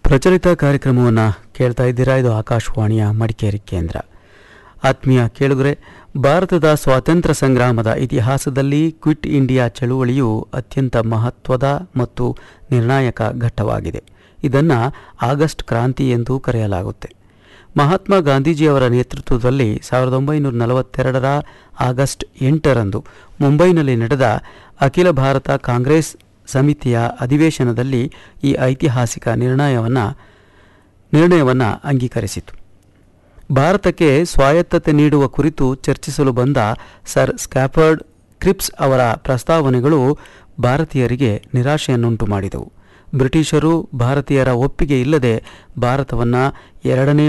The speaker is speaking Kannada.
ಪ್ರಚಲಿತ ಕಾರ್ಯಕ್ರಮವನ್ನು ಕೇಳ್ತಾ ಇದ್ದೀರಾ ಇದು ಆಕಾಶವಾಣಿಯ ಮಡಿಕೇರಿ ಕೇಂದ್ರ ಆತ್ಮೀಯ ಕೇಳುಗರೆ ಭಾರತದ ಸ್ವಾತಂತ್ರ್ಯ ಸಂಗ್ರಾಮದ ಇತಿಹಾಸದಲ್ಲಿ ಕ್ವಿಟ್ ಇಂಡಿಯಾ ಚಳುವಳಿಯು ಅತ್ಯಂತ ಮಹತ್ವದ ಮತ್ತು ನಿರ್ಣಾಯಕ ಘಟ್ಟವಾಗಿದೆ ಇದನ್ನು ಆಗಸ್ಟ್ ಕ್ರಾಂತಿ ಎಂದು ಕರೆಯಲಾಗುತ್ತೆ ಮಹಾತ್ಮ ಗಾಂಧೀಜಿಯವರ ನೇತೃತ್ವದಲ್ಲಿ ಸಾವಿರದ ಒಂಬೈನೂರ ನಲವತ್ತೆರಡರ ಆಗಸ್ಟ್ ಎಂಟರಂದು ಮುಂಬೈನಲ್ಲಿ ನಡೆದ ಅಖಿಲ ಭಾರತ ಕಾಂಗ್ರೆಸ್ ಸಮಿತಿಯ ಅಧಿವೇಶನದಲ್ಲಿ ಈ ಐತಿಹಾಸಿಕ ನಿರ್ಣಯವನ್ನು ನಿರ್ಣಯವನ್ನು ಅಂಗೀಕರಿಸಿತು ಭಾರತಕ್ಕೆ ಸ್ವಾಯತ್ತತೆ ನೀಡುವ ಕುರಿತು ಚರ್ಚಿಸಲು ಬಂದ ಸರ್ ಸ್ಕ್ಯಾಫರ್ಡ್ ಕ್ರಿಪ್ಸ್ ಅವರ ಪ್ರಸ್ತಾವನೆಗಳು ಭಾರತೀಯರಿಗೆ ನಿರಾಶೆಯನ್ನುಂಟು ಮಾಡಿದವು ಬ್ರಿಟಿಷರು ಭಾರತೀಯರ ಒಪ್ಪಿಗೆ ಇಲ್ಲದೆ ಭಾರತವನ್ನು ಎರಡನೇ